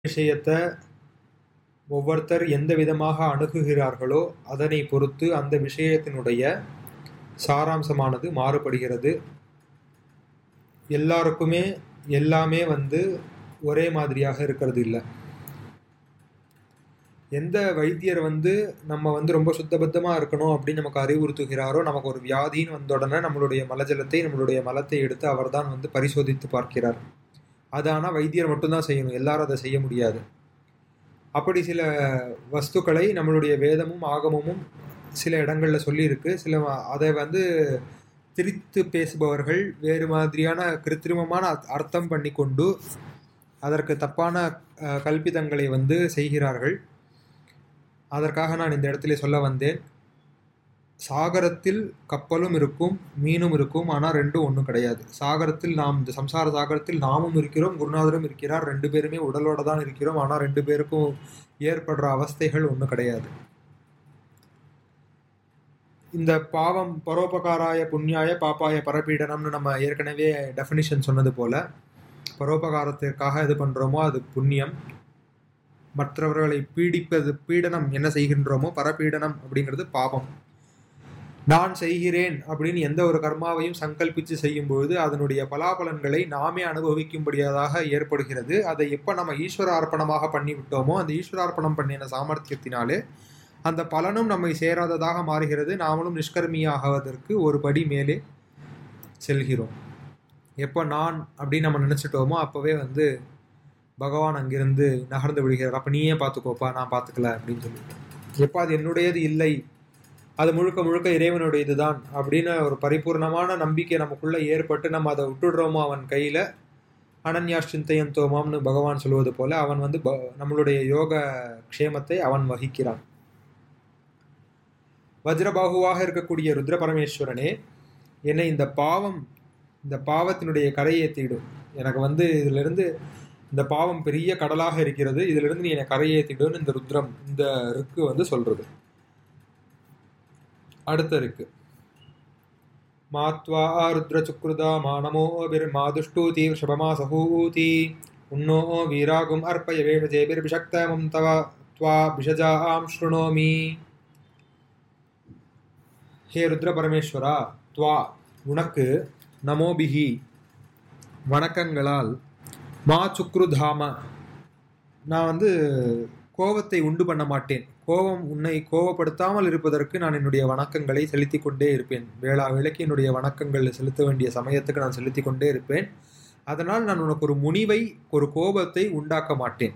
விஷயத்தை ஒவ்வொருத்தர் எந்த விதமாக அணுகுகிறார்களோ அதனை பொறுத்து அந்த விஷயத்தினுடைய சாராம்சமானது மாறுபடுகிறது எல்லாருக்குமே எல்லாமே வந்து ஒரே மாதிரியாக இருக்கிறது இல்லை எந்த வைத்தியர் வந்து நம்ம வந்து ரொம்ப சுத்தபத்தமாக இருக்கணும் அப்படின்னு நமக்கு அறிவுறுத்துகிறாரோ நமக்கு ஒரு வியாதின்னு வந்த உடனே நம்மளுடைய மலஜலத்தை நம்மளுடைய மலத்தை எடுத்து அவர்தான் வந்து பரிசோதித்து பார்க்கிறார் அது ஆனால் வைத்தியர் மட்டும்தான் செய்யணும் எல்லாரும் அதை செய்ய முடியாது அப்படி சில வஸ்துக்களை நம்மளுடைய வேதமும் ஆகமமும் சில இடங்களில் சொல்லியிருக்கு சில அதை வந்து திரித்து பேசுபவர்கள் வேறு மாதிரியான கிருத்திரிமமான அர்த்தம் பண்ணி கொண்டு அதற்கு தப்பான கல்பிதங்களை வந்து செய்கிறார்கள் அதற்காக நான் இந்த இடத்துல சொல்ல வந்தேன் சாகரத்தில் கப்பலும் இருக்கும் மீனும் இருக்கும் ஆனால் ரெண்டும் ஒன்றும் கிடையாது சாகரத்தில் நாம் இந்த சம்சார சாகரத்தில் நாமும் இருக்கிறோம் குருநாதரும் இருக்கிறார் ரெண்டு பேருமே உடலோட தான் இருக்கிறோம் ஆனால் ரெண்டு பேருக்கும் ஏற்படுற அவஸ்தைகள் ஒன்றும் கிடையாது இந்த பாவம் பரோபகாராய புண்ணியாய பாப்பாய பரப்பீடனம்னு நம்ம ஏற்கனவே டெஃபினிஷன் சொன்னது போல பரோபகாரத்திற்காக எது பண்ணுறோமோ அது புண்ணியம் மற்றவர்களை பீடிப்பது பீடனம் என்ன செய்கின்றோமோ பரப்பீடனம் அப்படிங்கிறது பாவம் நான் செய்கிறேன் அப்படின்னு எந்த ஒரு கர்மாவையும் சங்கல்பித்து செய்யும் பொழுது அதனுடைய பலாபலன்களை நாமே அனுபவிக்கும்படியதாக ஏற்படுகிறது அதை எப்போ நம்ம ஈஸ்வரார்ப்பணமாக பண்ணி விட்டோமோ அந்த ஈஸ்வரார்ப்பணம் பண்ணின சாமர்த்தியத்தினாலே அந்த பலனும் நம்மை சேராததாக மாறுகிறது நாமளும் நிஷ்கர்மியாகுவதற்கு ஒரு படி மேலே செல்கிறோம் எப்போ நான் அப்படின்னு நம்ம நினச்சிட்டோமோ அப்போவே வந்து பகவான் அங்கிருந்து நகர்ந்து விடுகிறார் அப்போ நீயே பார்த்துக்கோப்பா நான் பார்த்துக்கல அப்படின்னு சொல்லிட்டு எப்போ அது என்னுடையது இல்லை அது முழுக்க முழுக்க இறைவனுடையது தான் அப்படின்னு ஒரு பரிபூர்ணமான நம்பிக்கை நமக்குள்ளே ஏற்பட்டு நம்ம அதை விட்டுடுறோமோ அவன் கையில் அனன்யாஷ் சிந்தையன் தோமாம்னு பகவான் சொல்வது போல அவன் வந்து நம்மளுடைய யோக க்ஷேமத்தை அவன் வகிக்கிறான் வஜ்ரபாகுவாக இருக்கக்கூடிய ருத்ர பரமேஸ்வரனே என்னை இந்த பாவம் இந்த பாவத்தினுடைய கரையை தீடும் எனக்கு வந்து இதிலிருந்து இந்த பாவம் பெரிய கடலாக இருக்கிறது இதிலிருந்து நீ என்னை கரையேற்றிடுன்னு இந்த ருத்ரம் இந்த ருக்கு வந்து சொல்றது அடுத்த இருக்கு மாத்வா ருத்ர சுக்ருதா மானமோ பிர் மாதுஷ்டூதி ஷபமா சகூதி உன்னோ வீராகும் அர்ப்பய வேஷஜேபிர் விஷக்தமம் தவ துவா விஷஜாம் ஸ்ருணோமி ஹே ருத்ர பரமேஸ்வரா துவா உனக்கு நமோபிஹி வணக்கங்களால் மா சுக்ருதாம நான் வந்து கோபத்தை உண்டு பண்ண மாட்டேன் கோபம் உன்னை கோபப்படுத்தாமல் இருப்பதற்கு நான் என்னுடைய வணக்கங்களை செலுத்தி கொண்டே இருப்பேன் வேளா வேலைக்கு என்னுடைய வணக்கங்கள் செலுத்த வேண்டிய சமயத்துக்கு நான் செலுத்தி கொண்டே இருப்பேன் அதனால் நான் உனக்கு ஒரு முனிவை ஒரு கோபத்தை உண்டாக்க மாட்டேன்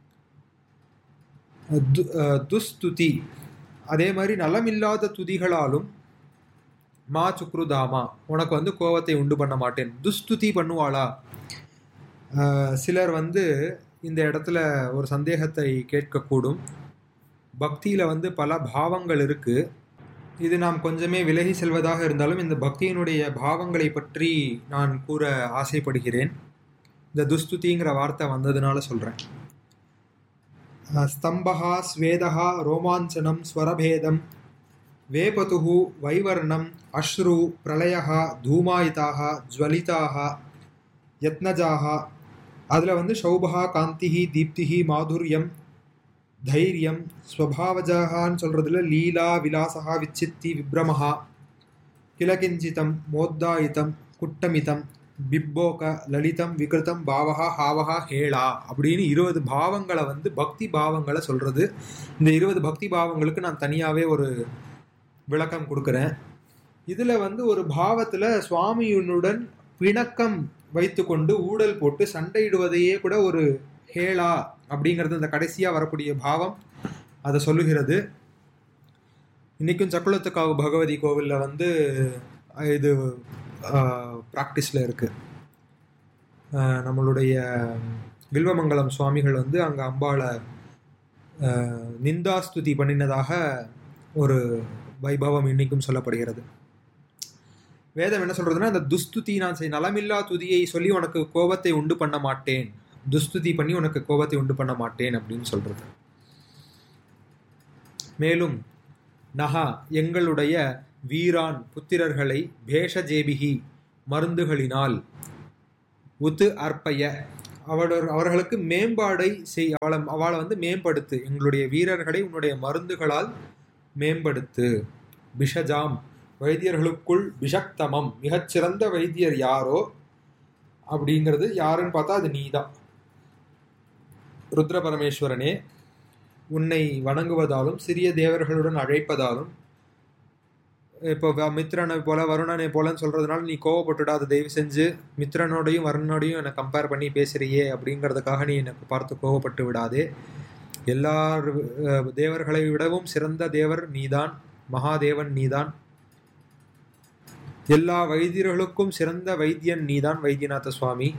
துஸ்துதி அதே மாதிரி நலமில்லாத துதிகளாலும் மா சுக்ருதாமா உனக்கு வந்து கோபத்தை உண்டு பண்ண மாட்டேன் துஸ்துதி பண்ணுவாளா சிலர் வந்து இந்த இடத்துல ஒரு சந்தேகத்தை கேட்கக்கூடும் பக்தியில் வந்து பல பாவங்கள் இருக்குது இது நாம் கொஞ்சமே விலகி செல்வதாக இருந்தாலும் இந்த பக்தியினுடைய பாவங்களை பற்றி நான் கூற ஆசைப்படுகிறேன் இந்த துஸ்துதிங்கிற வார்த்தை வந்ததுனால சொல்கிறேன் ஸ்தம்பகா ஸ்வேதகா ரோமாஞ்சனம் ஸ்வரபேதம் வேபதுகு வைவர்ணம் அஸ்ரு பிரளயா தூமாயிதாக ஜுவலிதாக யத்னஜாக அதில் வந்து சௌபகா காந்திஹி தீப்திஹி மாதுரியம் தைரியம் ஸ்வபாவஜகான்னு சொல்கிறதுல லீலா விலாசகா விச்சித்தி விப்ரமஹா கிலகிஞ்சிதம் மோத்தாயிதம் குட்டமிதம் பிப்போக லலிதம் விகிருதம் பாவகா ஹாவகா ஹேளா அப்படின்னு இருபது பாவங்களை வந்து பக்தி பாவங்களை சொல்கிறது இந்த இருபது பக்தி பாவங்களுக்கு நான் தனியாகவே ஒரு விளக்கம் கொடுக்குறேன் இதில் வந்து ஒரு பாவத்தில் சுவாமியுனுடன் பிணக்கம் வைத்துக்கொண்டு ஊடல் போட்டு சண்டையிடுவதையே கூட ஒரு ஹேளா அப்படிங்கிறது இந்த கடைசியாக வரக்கூடிய பாவம் அதை சொல்லுகிறது இன்றைக்கும் சக்குளத்துக்காவு பகவதி கோவிலில் வந்து இது ப்ராக்டிஸில் இருக்குது நம்மளுடைய வில்வமங்கலம் சுவாமிகள் வந்து அங்கே அம்பாளை நிந்தாஸ்துதி பண்ணினதாக ஒரு வைபவம் இன்னைக்கும் சொல்லப்படுகிறது வேதம் என்ன சொல்றதுன்னா அந்த துஸ்துதி நான் செய் நலமில்லா துதியை சொல்லி உனக்கு கோபத்தை உண்டு பண்ண மாட்டேன் துஸ்துதி பண்ணி உனக்கு கோபத்தை உண்டு பண்ண மாட்டேன் அப்படின்னு சொல்றது மேலும் நகா எங்களுடைய வீரான் புத்திரர்களை பேஷஜேபிகி மருந்துகளினால் உத்து அர்ப்பய அவள் அவர்களுக்கு மேம்பாடை செய் அவளை அவளை வந்து மேம்படுத்து எங்களுடைய வீரர்களை உன்னுடைய மருந்துகளால் மேம்படுத்து பிஷஜாம் வைத்தியர்களுக்குள் விஷக்தமம் மிகச்சிறந்த வைத்தியர் யாரோ அப்படிங்கிறது யாருன்னு பார்த்தா அது நீதான் ருத்ர பரமேஸ்வரனே உன்னை வணங்குவதாலும் சிறிய தேவர்களுடன் அழைப்பதாலும் இப்போ வ- மித்ரனை போல வருணனை போலன்னு சொல்றதுனால நீ கோவப்பட்டுடாத தயவு செஞ்சு மித்ரனோடையும் வருணனோடையும் என்னை கம்பேர் பண்ணி பேசுறியே அப்படிங்கிறதுக்காக நீ எனக்கு பார்த்து கோவப்பட்டு விடாதே எல்லா அஹ், தேவர்களை விடவும் சிறந்த தேவர் நீதான் மகாதேவன் நீதான் எல்லா வைத்தியர்களுக்கும் சிறந்த வைத்தியன் நீதான் வைத்தியநாத சுவாமி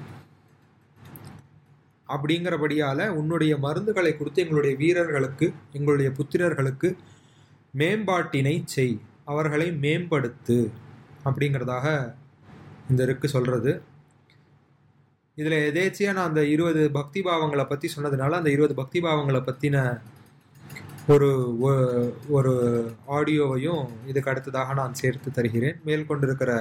அப்படிங்கிறபடியால உன்னுடைய மருந்துகளை கொடுத்து எங்களுடைய வீரர்களுக்கு எங்களுடைய புத்திரர்களுக்கு மேம்பாட்டினை செய் அவர்களை மேம்படுத்து அப்படிங்கிறதாக இந்த இருக்கு சொல்றது இதுல எதேச்சியா நான் அந்த இருபது பக்தி பாவங்களை பத்தி சொன்னதுனால அந்த இருபது பக்தி பாவங்களை பத்தின ஒரு ஒ- ஒரு ஆடியோவையும் இதுக்கு அடுத்ததாக நான் சேர்த்து தருகிறேன் மேல் கொண்டிருக்கிற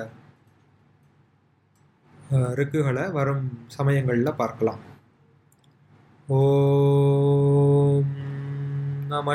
அஹ், ரிக்குகளை வரும் சமயங்களில் பார்க்கலாம் ஓம் நம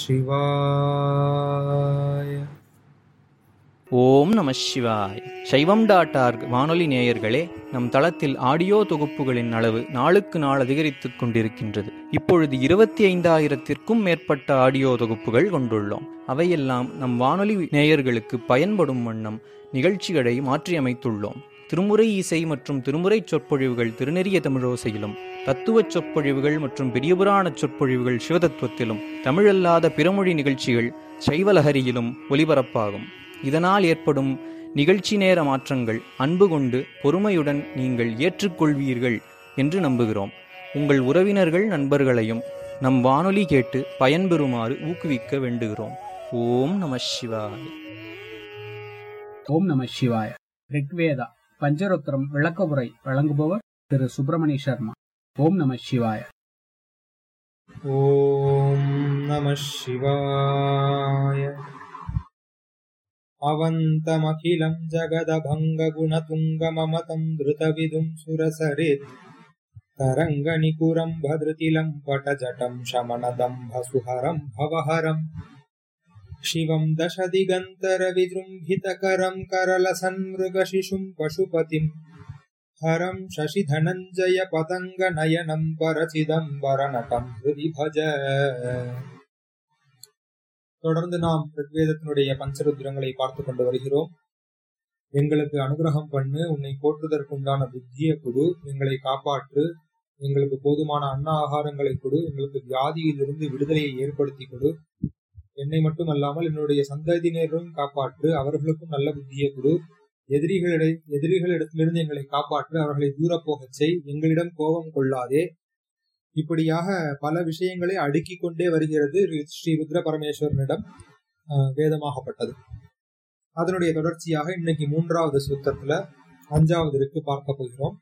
சிவாய ஓம் நம சிவாய் சைவம் டாட் ஆர்க் வானொலி நேயர்களே நம் தளத்தில் ஆடியோ தொகுப்புகளின் அளவு நாளுக்கு நாள் அதிகரித்துக் கொண்டிருக்கின்றது இப்பொழுது இருபத்தி ஐந்தாயிரத்திற்கும் மேற்பட்ட ஆடியோ தொகுப்புகள் கொண்டுள்ளோம் அவையெல்லாம் நம் வானொலி நேயர்களுக்கு பயன்படும் வண்ணம் நிகழ்ச்சிகளை மாற்றியமைத்துள்ளோம் திருமுறை இசை மற்றும் திருமுறை சொற்பொழிவுகள் திருநெறிய தமிழோசையிலும் தத்துவச் சொற்பொழிவுகள் மற்றும் பெரியபுராண சொற்பொழிவுகள் சிவதத்துவத்திலும் தமிழல்லாத பிறமொழி நிகழ்ச்சிகள் சைவலஹரியிலும் ஒலிபரப்பாகும் இதனால் ஏற்படும் நிகழ்ச்சி நேர மாற்றங்கள் அன்பு கொண்டு பொறுமையுடன் நீங்கள் ஏற்றுக்கொள்வீர்கள் என்று நம்புகிறோம் உங்கள் உறவினர்கள் நண்பர்களையும் நம் வானொலி கேட்டு பயன்பெறுமாறு ஊக்குவிக்க வேண்டுகிறோம் ஓம் நம சிவாய் ஓம் நம சிவாய ரிக்வேதா பஞ்சரோத்திரம் விளக்கவுரை வழங்குபவர் திரு சுப்பிரமணிய சர்மா ஓம் நம சிவாய ॐ नमः शिवाय अवन्तमखिलं जगदभङ्गगुणतुङ्गममतं धृतविदुं सुरसरेत् तरङ्गनिकुरं भद्रतिलं पटजटं शमनदम्भसुहरं भवहरम् शिवं दशदिगन्तरविजृम्भितकरं करलसन्मृगशिशुं पशुपतिम् हरं शशिधनञ्जय पतङ्गनयनं परचिदम्बरनटं हृदि भज தொடர்ந்து நாம் ரிக்வேதத்தினுடைய பஞ்சருத்ரங்களை பார்த்து கொண்டு வருகிறோம் எங்களுக்கு அனுகிரகம் பண்ணு உன்னை போற்றுவதற்குண்டான புத்தியை கொடு எங்களை காப்பாற்று எங்களுக்கு போதுமான அன்ன ஆகாரங்களை கொடு எங்களுக்கு வியாதியிலிருந்து விடுதலையை ஏற்படுத்தி கொடு என்னை மட்டுமல்லாமல் என்னுடைய சந்ததியினரும் காப்பாற்று அவர்களுக்கும் நல்ல புத்தியை கொடு எதிரிகளிட எதிரிகளிடத்திலிருந்து எங்களை காப்பாற்று அவர்களை தூர போகச் செய் எங்களிடம் கோபம் கொள்ளாதே இப்படியாக பல விஷயங்களை அடுக்கிக் கொண்டே வருகிறது ரி- ஸ்ரீ ருத்ர பரமேஸ்வரனிடம் ஆஹ், வேதமாகப்பட்டது அதனுடைய தொடர்ச்சியாக இன்னைக்கு மூன்றாவது சூத்திரத்துல அஞ்சாவது இருக்கு பார்க்க போகிறோம்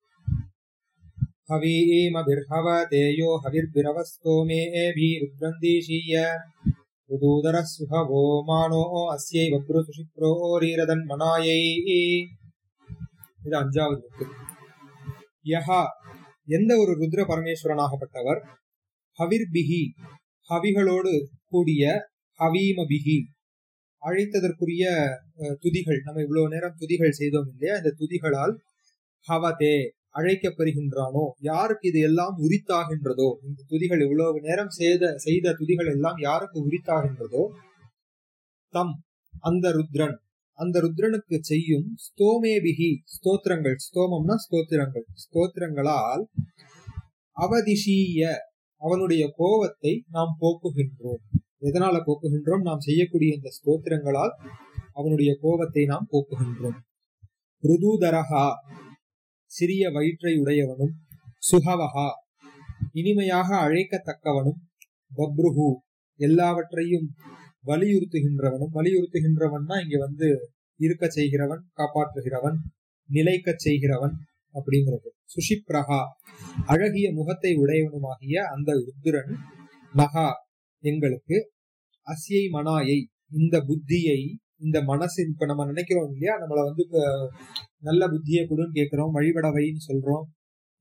ஹவீமபிர்ஹவ தேயோ ஹவிர்பிரவஸ்தோமே ஏபி ருத்ரந்தீஷீய உதூதர சுகவோ மானோ அஸ்யை வக்ரு சுஷிப்ரோரீரதன் மனாயை இது அஞ்சாவது இருக்கு யஹா எந்த ஒரு ருத்ர பரமேஸ்வரனாகப்பட்டவர் ஹவிர்பிகி ஹவிகளோடு கூடிய ஹவீமபிகி அழைத்ததற்குரிய அஹ், துதிகள் நம்ம இவ்வளவு நேரம் துதிகள் செய்தோம் இல்லையா இந்த துதிகளால் ஹவதே அழைக்கப்படுகின்றானோ யாருக்கு இது எல்லாம் உரித்தாகின்றதோ இந்த துதிகள் இவ்வளவு நேரம் செய்த செய்த துதிகள் எல்லாம் யாருக்கு உரித்தாகின்றதோ தம் அந்த ருத்ரன் அந்த ருத்ரனுக்கு செய்யும் ஸ்தோமேபிகி ஸ்தோத்திரங்கள் ஸ்தோமம்னா ஸ்தோத்திரங்கள் ஸ்தோத்திரங்களால் அவதிஷீய அவனுடைய கோபத்தை நாம் போக்குகின்றோம் எதனால போக்குகின்றோம் நாம் செய்யக்கூடிய இந்த ஸ்தோத்திரங்களால் அவனுடைய கோபத்தை நாம் போக்குகின்றோம் ருதுதரஹா சிறிய வயிற்றை உடையவனும் சுகவஹா இனிமையாக அழைக்கத்தக்கவனும் பப்ருஹு எல்லாவற்றையும் வலியுறுத்துகின்றவனும் வலியுறுத்துகின்றவன்னா இங்க வந்து இருக்க செய்கிறவன் காப்பாற்றுகிறவன் நிலைக்கச் செய்கிறவன் அப்படிங்கிறது சுஷிப்ரஹா அழகிய முகத்தை உடையவனுமாகிய அந்த ருத்ரன் நகா எங்களுக்கு அஸ்யை மனாயை இந்த புத்தியை இந்த மனசு இப்ப நம்ம நினைக்கிறோம் இல்லையா நம்மள வந்து இப்ப நல்ல புத்தியை கொடுன்னு கேட்கிறோம் வழிபட வைன்னு சொல்றோம்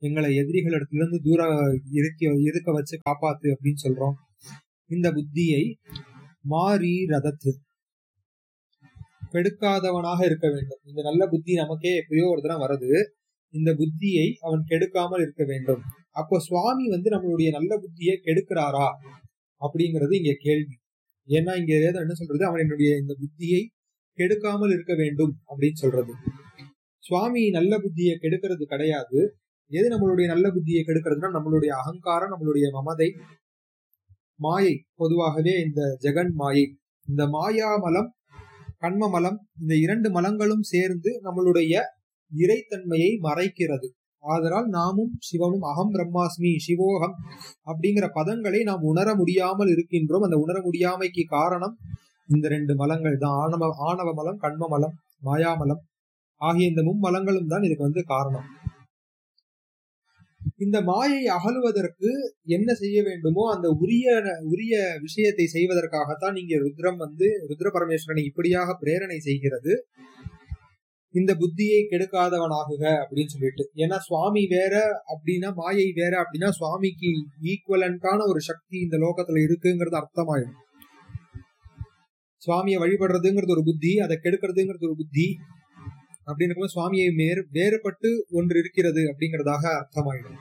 எங்களை எதிரிகளிடத்திலிருந்து தூர இருக்க இருக்க வச்சு காப்பாத்து அப்படின்னு சொல்றோம் இந்த புத்தியை மாறி ரதத்து கெடுக்காதவனாக இருக்க வேண்டும் இந்த நல்ல புத்தி நமக்கே எப்பயோ ஒரு தடவை வருது இந்த புத்தியை அவன் கெடுக்காமல் இருக்க வேண்டும் அப்போ சுவாமி வந்து நம்மளுடைய நல்ல புத்தியை கெடுக்கிறாரா அப்படிங்கிறது இங்க கேள்வி ஏன்னா இங்க வேதம் என்ன சொல்றது அவன் என்னுடைய இந்த புத்தியை கெடுக்காமல் இருக்க வேண்டும் அப்படின்னு சொல்றது சுவாமி நல்ல புத்தியை கெடுக்கிறது கிடையாது எது நம்மளுடைய நல்ல புத்தியை கெடுக்கிறதுனா நம்மளுடைய அகங்காரம் நம்மளுடைய மமதை மாயை பொதுவாகவே இந்த ஜெகன் மாயை இந்த மாயா மலம் கண்ம மலம் இந்த இரண்டு மலங்களும் சேர்ந்து நம்மளுடைய இறைத்தன்மையை மறைக்கிறது ஆதலால் நாமும் சிவனும் அகம் பிரம்மாஸ்மி சிவோகம் அப்படிங்கிற பதங்களை நாம் உணர முடியாமல் இருக்கின்றோம் அந்த உணர முடியாமைக்கு காரணம் இந்த ரெண்டு மலங்கள் தான் ஆணவ ஆணவ மலம் கண்ம மலம் மாயாமலம் ஆகிய இந்த மும்மலங்களும் தான் இதுக்கு வந்து காரணம் இந்த மாயை அகலுவதற்கு என்ன செய்ய வேண்டுமோ அந்த உரிய உரிய விஷயத்தை செய்வதற்காகத்தான் இங்கே ருத்ரம் வந்து ருத்ர பரமேஸ்வரனை இப்படியாக பிரேரணை செய்கிறது இந்த புத்தியை கெடுக்காதவனாகுக அப்படின்னு சொல்லிட்டு ஏன்னா சுவாமி வேற அப்படின்னா மாயை வேற அப்படின்னா சுவாமிக்கு ஈக்குவலண்டான ஒரு சக்தி இந்த லோகத்துல இருக்குங்கிறது அர்த்தமாயிடும் சுவாமியை வழிபடுறதுங்கிறது ஒரு புத்தி அதை கெடுக்கிறதுங்கிறது ஒரு புத்தி அப்படின்னு இருக்கும்போது சுவாமியை மேறு வேறுபட்டு ஒன்று இருக்கிறது அப்படிங்கிறதாக அர்த்தமாயிடும்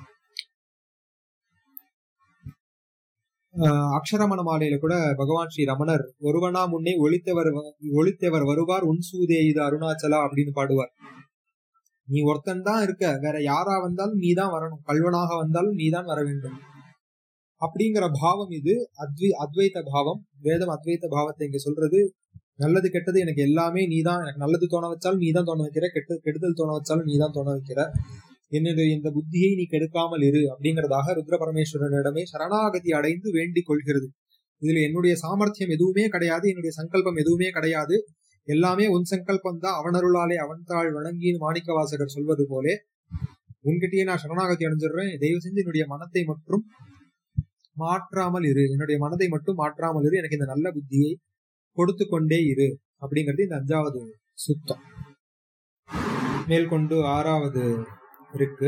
அக்ஷரமண மாலையில கூட பகவான் ஸ்ரீ ரமணர் ஒருவனா முன்னே ஒளித்தவர் ஒளித்தவர் வருவார் உன் சூதே இது அருணாச்சலா அப்படின்னு பாடுவார் நீ ஒருத்தன் தான் இருக்க வேற யாரா வந்தாலும் நீ தான் வரணும் கல்வனாக வந்தாலும் நீ தான் வர வேண்டும் அப்படிங்கிற பாவம் இது அத்வை அத்வைத பாவம் வேதம் அத்வைத பாவத்தை இங்க சொல்றது நல்லது கெட்டது எனக்கு எல்லாமே நீ தான் எனக்கு நல்லது தோண வச்சாலும் நீ தான் தோண வைக்கிற கெட்ட கெடுதல் தோண வச்சாலும் நீ தான் தோண வைக்கிற என்னது இந்த புத்தியை நீ கெடுக்காமல் இரு அப்படிங்கிறதாக ருத்ர பரமேஸ்வரனிடமே சரணாகதி அடைந்து வேண்டிக் கொள்கிறது இதுல என்னுடைய சாமர்த்தியம் எதுவுமே கிடையாது என்னுடைய சங்கல்பம் எதுவுமே கிடையாது எல்லாமே உன் சங்கல்பம் தான் அவனருளாலே அவன் தாழ் வணங்கின்னு மாணிக்க வாசகர் சொல்வது போலே உன்கிட்டயே நான் சரணாகதி அடைஞ்சிடுறேன் தயவு செஞ்சு என்னுடைய மனத்தை மட்டும் மாற்றாமல் இரு என்னுடைய மனதை மட்டும் மாற்றாமல் இரு எனக்கு இந்த நல்ல புத்தியை கொடுத்து கொண்டே இரு அப்படிங்கிறது இந்த அஞ்சாவது சுத்தம் மேற்கொண்டு ஆறாவது இருக்கு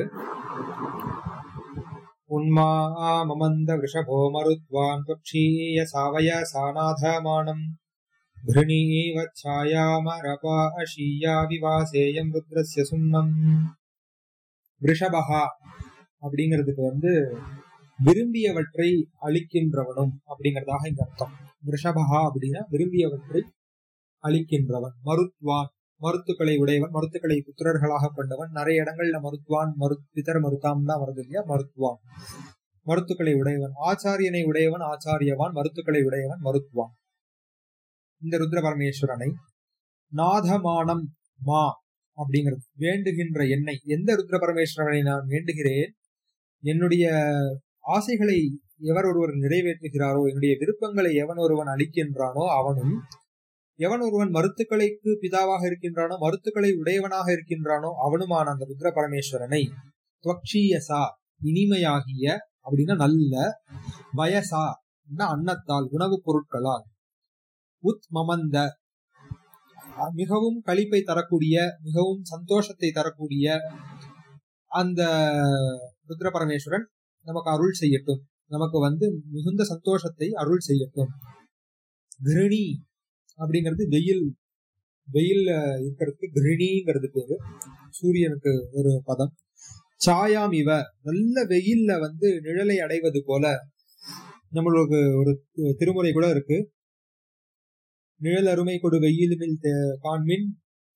உன்மா மமந்த விஷபோ மருத்வான் பக்ஷீய சாவய சாநாதமானம் घृणीवच्छायामरपा अशीया विवाசேயம் ருத்ரஸ்ய சுன்னம் ரிஷபஹா அப்படிங்கிறதுக்கு வந்து விரும்பியவற்றை அளிக்கின்றவனும் அப்படிங்கறதாக இந்த அர்த்தம் ரிஷபஹா அப்படின்னா விரும்பியவற்றை அளிக்கின்றவன் மருத்வான் மருத்துக்களை உடையவன் மருத்துக்களை புத்திரர்களாக கொண்டவன் நிறைய இடங்கள்ல மருத்துவான் மரு பிதர் மருத்தாம் தான் வருது இல்லையா மருத்துவான் மருத்துக்களை உடையவன் ஆச்சாரியனை உடையவன் ஆச்சாரியவான் மருத்துக்களை உடையவன் மருத்துவான் இந்த ருத்ர பரமேஸ்வரனை நாதமானம் மா அப்படிங்கிறது வேண்டுகின்ற என்னை எந்த ருத்ர பரமேஸ்வரனை நான் வேண்டுகிறேன் என்னுடைய ஆசைகளை எவர் ஒருவர் நிறைவேற்றுகிறாரோ என்னுடைய விருப்பங்களை எவன் ஒருவன் அளிக்கின்றானோ அவனும் எவன் ஒருவன் மருத்துக்களைக்கு பிதாவாக இருக்கின்றானோ மருத்துக்களை உடையவனாக இருக்கின்றானோ அவனுமான அந்த ருத்ர பரமேஸ்வரனை துவக்ஷீயசா இனிமையாகிய அப்படின்னா நல்ல வயசா அன்னத்தால் உணவுப் பொருட்களால் உத் மமந்த மிகவும் களிப்பை தரக்கூடிய மிகவும் சந்தோஷத்தை தரக்கூடிய அந்த ருத்ர பரமேஸ்வரன் நமக்கு அருள் செய்யட்டும் நமக்கு வந்து மிகுந்த சந்தோஷத்தை அருள் செய்யட்டும் கிருணி அப்படிங்கிறது வெயில் வெயில் இருக்கிறதுக்கு கிருணிங்கிறது பேரு சூரியனுக்கு ஒரு பதம் சாயாம் இவ நல்ல வெயில்ல வந்து நிழலை அடைவது போல நம்மளுக்கு ஒரு திருமுறை கூட இருக்கு நிழல் அருமை கொடு வெயிலுமில் காண்மின்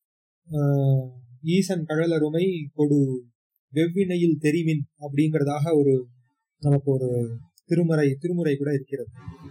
ஈசன் கழல் அருமை கொடு வெவ்வினையில் தெரிவின் அப்படிங்கிறதாக ஒரு நமக்கு ஒரு திருமுறை திருமுறை கூட இருக்கிறது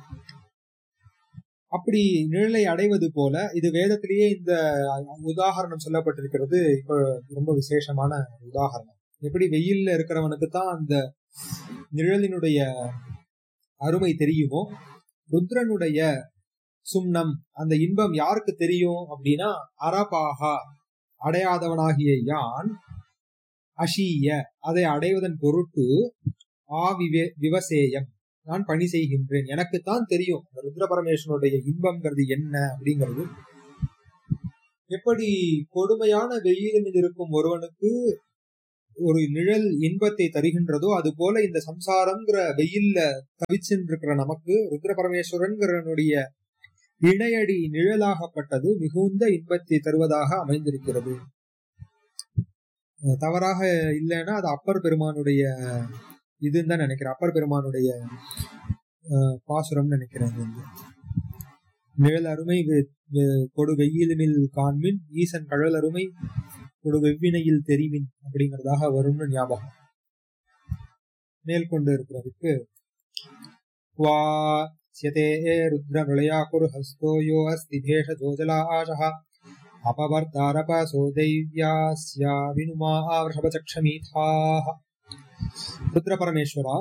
அப்படி நிழலை அடைவது போல இது வேதத்திலேயே இந்த உதாகரணம் சொல்லப்பட்டிருக்கிறது இப்ப ரொம்ப விசேஷமான உதாகரணம் எப்படி வெயில்ல இருக்கிறவனுக்கு தான் அந்த நிழலினுடைய அருமை தெரியுமோ ருத்ரனுடைய சும்னம் அந்த இன்பம் யாருக்கு தெரியும் அப்படின்னா அரபாகா அடையாதவனாகிய யான் அஷீய அதை அடைவதன் பொருட்டு ஆவிவே விவசேயம் நான் பணி செய்கின்றேன் எனக்குத்தான் தெரியும் ருத்ர பரமேஸ்வரனுடைய இன்பம்ங்கிறது என்ன அப்படிங்கிறது எப்படி கொடுமையான வெயிலில் இருக்கும் ஒருவனுக்கு ஒரு நிழல் இன்பத்தை தருகின்றதோ அது போல இந்த சம்சாரம்ங்கிற வெயில்ல தவிச்சுட்டு இருக்கிற நமக்கு ருத்ர பரமேஸ்வரன்கிறனுடைய இணையடி நிழலாகப்பட்டது மிகுந்த இன்பத்தை தருவதாக அமைந்திருக்கிறது அஹ் தவறாக இல்லைன்னா அது அப்பர் பெருமானுடைய இதுன்னு தான் நினைக்கிறேன் அப்பர் பெருமானுடைய அஹ், பாசுரம்னு நினைக்கிறேன் இது வந்து. நிழல் அருமை வெ- வெ- கொடு வெயிலினில் காண்மின் ஈசன் கழல் அருமை கொடு வெவ்வினையில் தெரிவின் அப்படிங்கறதாக வரும்னு ஞாபகம் மேல் கொண்டு இருக்கிறதுக்கு வா ஸ்யதே ருத்ர நிலையாக்குரு ஹஸ்தோ யோ அஸ்தி பேஷ ஜோஜலா ஆஷः அபவர்த்தாரபசோ தைவ்யாஸ்யா வினுமா ஆவர்ஷபச்சக்ஷமீதாः ருத்ர பரமேஸ்வரா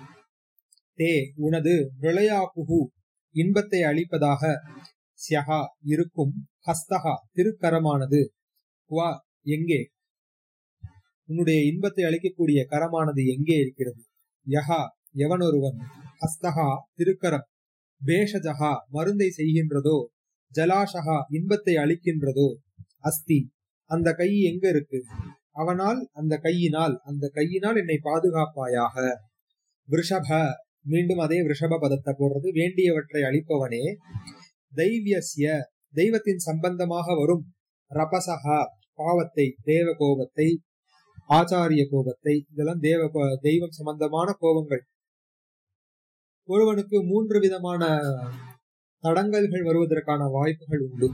தே உனது நிலையாக்குஹு இன்பத்தை அளிப்பதாக ஸ்யஹா இருக்கும் ஹஸ்தகா திருக்கரமானது வா எங்கே உன்னுடைய இன்பத்தை அளிக்கக்கூடிய கரமானது எங்கே இருக்கிறது யஹா எவனொருவன் ஹஸ்தகா திருக்கரம் பேஷஜகா மருந்தை செய்கின்றதோ ஜலாஷகா இன்பத்தை அளிக்கின்றதோ அஸ்தி அந்த கை எங்க இருக்கு அவனால் அந்த கையினால் அந்த கையினால் என்னை பாதுகாப்பாயாக விருஷப மீண்டும் அதே விருஷப பதத்தை போடுறது வேண்டியவற்றை அளிப்பவனே தைவியஸ்ய தெய்வத்தின் சம்பந்தமாக வரும் ரபசகா பாவத்தை தேவ கோபத்தை ஆச்சாரிய கோபத்தை இதெல்லாம் தேவ கோ- தெய்வம் சம்பந்தமான கோபங்கள் ஒருவனுக்கு மூன்று விதமான தடங்கல்கள் வருவதற்கான வாய்ப்புகள் உண்டு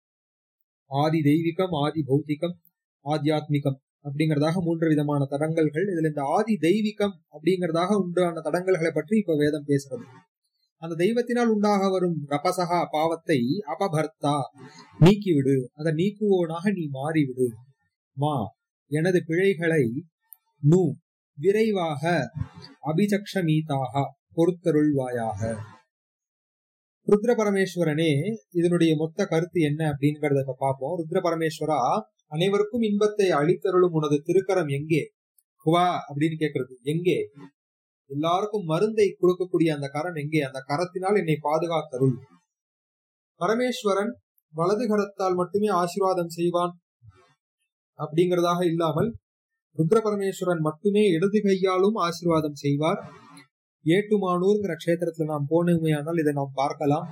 ஆதி தெய்வீகம் ஆதி பௌத்திகம் ஆத்தியாத்மிகம் அப்படிங்கறதாக மூன்று விதமான தடங்கல்கள் இதுல இந்த ஆதி தெய்வீகம் அப்படிங்கறதாக உண்டான தடங்கல்களை பற்றி இப்ப வேதம் பேசுறது அந்த தெய்வத்தினால் உண்டாக வரும் ரபசகா பாவத்தை அபபர்த்தா நீக்கிவிடு அதை நீக்குவோனாக நீ மாறிவிடு மா எனது பிழைகளை நு விரைவாக அபிசக்ஷமீதாக பொறுத்தருள்வாயாக ருத்ர பரமேஸ்வரனே இதனுடைய மொத்த கருத்து என்ன அப்படிங்கறத இப்ப பார்ப்போம் ருத்ர பரமேஸ்வரா அனைவருக்கும் இன்பத்தை அளித்தருளும் உனது திருக்கரம் எங்கே குவா அப்படின்னு கேக்குறது எங்கே எல்லாருக்கும் மருந்தை கொடுக்கக்கூடிய அந்த கரம் எங்கே அந்த கரத்தினால் என்னை பாதுகாத்தருள் பரமேஸ்வரன் வலது கரத்தால் மட்டுமே ஆசீர்வாதம் செய்வான் அப்படிங்கறதாக இல்லாமல் ருத்ர பரமேஸ்வரன் மட்டுமே இடது கையாலும் ஆசீர்வாதம் செய்வார் ஏட்டுமானூர்ங்கிற க்ஷேத்திரத்துல நாம் போனோமேயானால் இதை நாம் பார்க்கலாம்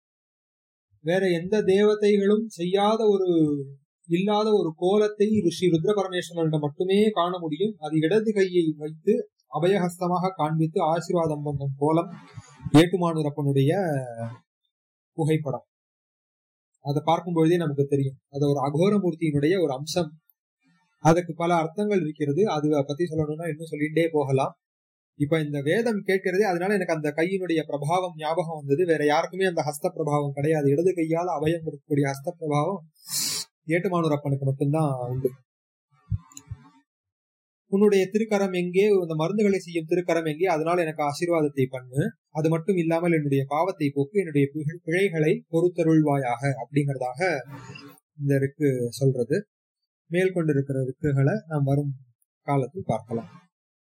வேற எந்த தேவதைகளும் செய்யாத ஒரு இல்லாத ஒரு கோலத்தை ரிஷி ருத்ர பரமேஸ்வரனிடம் மட்டுமே காண முடியும் அது இடது கையை வைத்து அபயஹஸ்தமாக காண்பித்து ஆசீர்வாதம் பண்ணும் கோலம் ஏட்டுமானூரப்பனுடைய புகைப்படம் அதை பார்க்கும் பொழுதே நமக்கு தெரியும் அது ஒரு அகோரமூர்த்தியினுடைய ஒரு அம்சம் அதுக்கு பல அர்த்தங்கள் இருக்கிறது அது பத்தி சொல்லணும்னா இன்னும் சொல்லிட்டே போகலாம் இப்ப இந்த வேதம் கேட்கிறதே அதனால எனக்கு அந்த கையினுடைய பிரபாவம் ஞாபகம் வந்தது வேற யாருக்குமே அந்த ஹஸ்த பிரபாவம் கிடையாது இடது கையால் அபயம் கொடுக்கக்கூடிய ஹஸ்த பிரபாவம் ஏட்டுமானூரப்பனுக்கு மட்டும்தான் உண்டு உன்னுடைய திருக்கரம் எங்கே இந்த மருந்துகளை செய்யும் திருக்கரம் எங்கே அதனால் எனக்கு ஆசீர்வாதத்தை பண்ணு அது மட்டும் இல்லாமல் என்னுடைய பாவத்தை போக்கு என்னுடைய பிழை- பிழைகளை பொறுத்தருள்வாயாக அப்படிங்கறதாக இந்த ருக்கு சொல்றது மேல் கொண்டிருக்கிற ருக்குகளை நாம் வரும் காலத்தில் பார்க்கலாம்